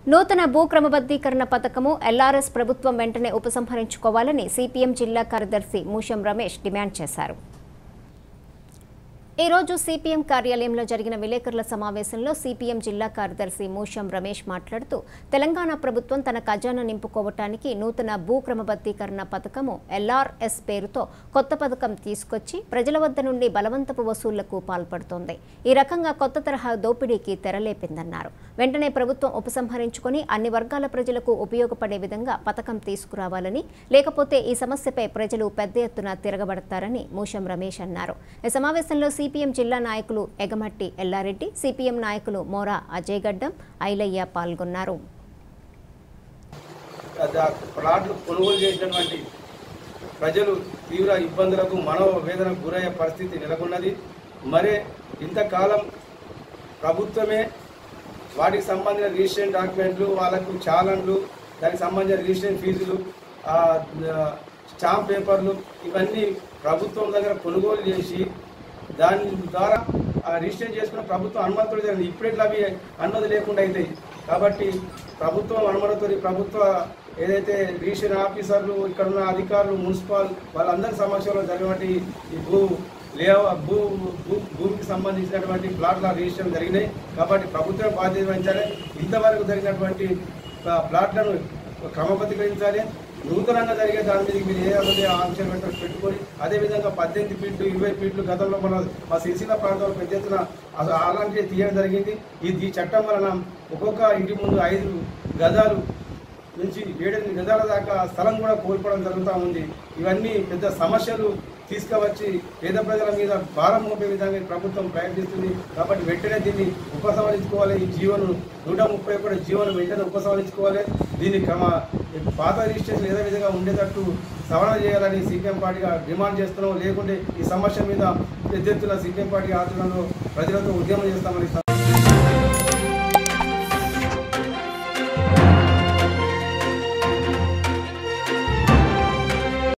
నూతన భూ క్రమబద్ధీకరణ పథకము ఎల్ఆర్ఎస్ ప్రభుత్వం వెంటనే ఉపసంహరించుకోవాలని సిపిఎం జిల్లా కార్యదర్శి మూషం రమేష్ డిమాండ్ చేశారు ఈ రోజు సిపిఎం కార్యాలయంలో జరిగిన విలేకరుల సమావేశంలో సిపిఎం జిల్లా కార్యదర్శి మూషం రమేష్ మాట్లాడుతూ తెలంగాణ ప్రభుత్వం తన ఖజానా నింపుకోవటానికి నూతన భూ క్రమబద్ధీకరణ పథకము ఎల్ఆర్ఎస్ పేరుతో కొత్త పథకం తీసుకొచ్చి ప్రజల వద్ద నుండి బలవంతపు వసూళ్లకు పాల్పడుతోంది ఈ రకంగా కొత్త తరహా దోపిడీకి తెరలేపిందన్నారు వెంటనే ప్రభుత్వం ఉపసంహరించుకొని అన్ని వర్గాల ప్రజలకు ఉపయోగపడే విధంగా పథకం తీసుకురావాలని లేకపోతే ఈ సమస్యపై ప్రజలు పెద్ద ఎత్తున తిరగబడతారని మూషం రమేష్ అన్నారు ఈ సమావేశంలో సిపిఎం జిల్లా నాయకులు ఎగమట్టి ఎల్లారెడ్డి సిపిఎం నాయకులు మోరా అజయ్ గడ్డం ఐలయ్య పాల్గొన్నారు దా- ప్లాట్లు కొనుగోలు చేసినటువంటి ప్రజలు తీవ్ర ఇబ్బందులకు మనోవేదనకు గురయ్యే పరిస్థితి నెలకొన్నది మరే ఇంతకాలం ప్రభుత్వమే వాటికి సంబంధించిన రిజిస్ట్రేషన్ డాక్యుమెంట్లు వాళ్ళకు చాలన్లు దానికి సంబంధించిన రిజిస్ట్రేషన్ ఫీజులు ఆ, ఆ, స్టాంప్ పేపర్లు ఇవన్నీ ప్రభుత్వం దగ్గర కొనుగోలు చేసి దాని ద్వారా ఆ రిజిస్ట్రేషన్ చేసుకున్న ప్రభుత్వం అనుమతులు జరిగింది ఇప్పుడెట్లా అవి అనుమతి లేకుండా అవుతాయి కాబట్టి ప్రభుత్వం అనుమతితో ప్రభుత్వ ఏదైతే రిజిస్ట్రేషన్ ఆఫీసర్లు ఇక్కడ ఉన్న అధికారులు మున్సిపల్ వాళ్ళందరి సమక్షంలో జరిగినటువంటి ఈ భూ లేవ భూ భూ భూమికి సంబంధించినటువంటి ప్లాట్ల రిజిస్ట్రేషన్ జరిగినాయి కాబట్టి ప్రభుత్వం బాధ్యత వహించాలి ఇంతవరకు జరిగినటువంటి ప్లా- ప్లాట్లను క్రమబద్ధీకరించాలి నూతనంగా జరిగే దాని మీద మీరు ఏ అదే ఆంక్షలు పెట్ట పెట్టుకొని అదేవిధంగా పద్దెనిమిది ఫీట్లు ఇరవై ఫీట్లు గతంలో మన మా సిరిసిల్ల ప్రాంతంలో పెద్ద ఎత్తున అసలు అలాంటివి తీయడం జరిగింది ఈ ఈ చట్టం వలన ఒక్కొక్క ఇంటి ముందు ఐదు గజాలు నుంచి ఏడెనిమిది గజాల దాకా స్థలం కూడా కోల్పోవడం జరుగుతూ ఉంది ఇవన్నీ పెద్ద సమస్యలు తీసుకువచ్చి పేద ప్రజల మీద భారం మోపే విధంగా ఈ ప్రభుత్వం ప్రయత్నిస్తుంది కాబట్టి వెంటనే దీన్ని ఉపసంహరించుకోవాలి ఈ జీవను నూట ముప్పై ఒకటి జీవను వెంటనే ఉపసంహరించుకోవాలి దీన్ని క్రమ పాత రిజిస్ట్రేషన్ ఏదో విధంగా ఉండేటట్టు సవరణ చేయాలని సిపిఎం పార్టీగా డిమాండ్ చేస్తున్నాం లేకుంటే ఈ సమస్య మీద పెద్ద ఎత్తున సిపిఎం పార్టీ ఆధ్వర్యంలో ప్రజలతో ఉద్యమం చేస్తామని